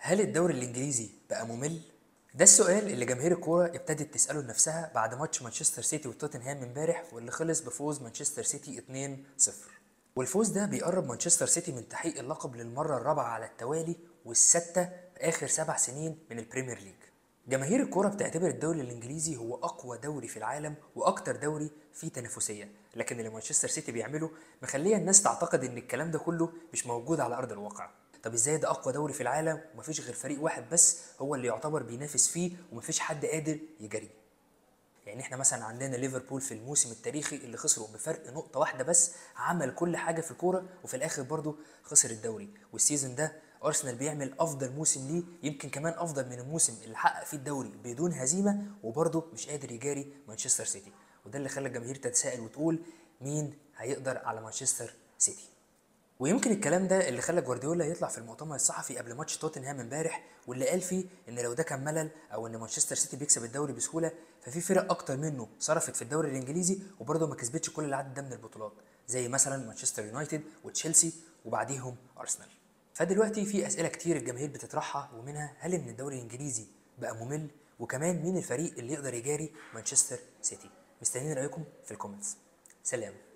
هل الدوري الانجليزي بقى ممل؟ ده السؤال اللي جماهير الكوره ابتدت تساله لنفسها بعد ماتش مانشستر سيتي وتوتنهام امبارح واللي خلص بفوز مانشستر سيتي 2-0 والفوز ده بيقرب مانشستر سيتي من تحقيق اللقب للمره الرابعه على التوالي والسادسه في اخر سبع سنين من البريمير ليج جماهير الكوره بتعتبر الدوري الانجليزي هو اقوى دوري في العالم واكتر دوري فيه تنافسيه لكن اللي مانشستر سيتي بيعمله مخليه الناس تعتقد ان الكلام ده كله مش موجود على ارض الواقع طب ازاي ده اقوى دوري في العالم ومفيش غير فريق واحد بس هو اللي يعتبر بينافس فيه ومفيش حد قادر يجريه يعني احنا مثلا عندنا ليفربول في الموسم التاريخي اللي خسروا بفرق نقطة واحدة بس عمل كل حاجة في الكورة وفي الآخر برضه خسر الدوري والسيزون ده أرسنال بيعمل أفضل موسم ليه يمكن كمان أفضل من الموسم اللي حقق فيه الدوري بدون هزيمة وبرضه مش قادر يجاري مانشستر سيتي وده اللي خلى الجماهير تتساءل وتقول مين هيقدر على مانشستر سيتي ويمكن الكلام ده اللي خلى جوارديولا يطلع في المؤتمر الصحفي قبل ماتش توتنهام امبارح واللي قال فيه ان لو ده كان ملل او ان مانشستر سيتي بيكسب الدوري بسهوله ففي فرق اكتر منه صرفت في الدوري الانجليزي وبرضه ما كسبتش كل العدد ده من البطولات زي مثلا مانشستر يونايتد وتشيلسي وبعديهم ارسنال فدلوقتي في اسئله كتير الجماهير بتطرحها ومنها هل ان الدوري الانجليزي بقى ممل وكمان مين الفريق اللي يقدر يجاري مانشستر سيتي مستنيين رايكم في الكومنتس سلام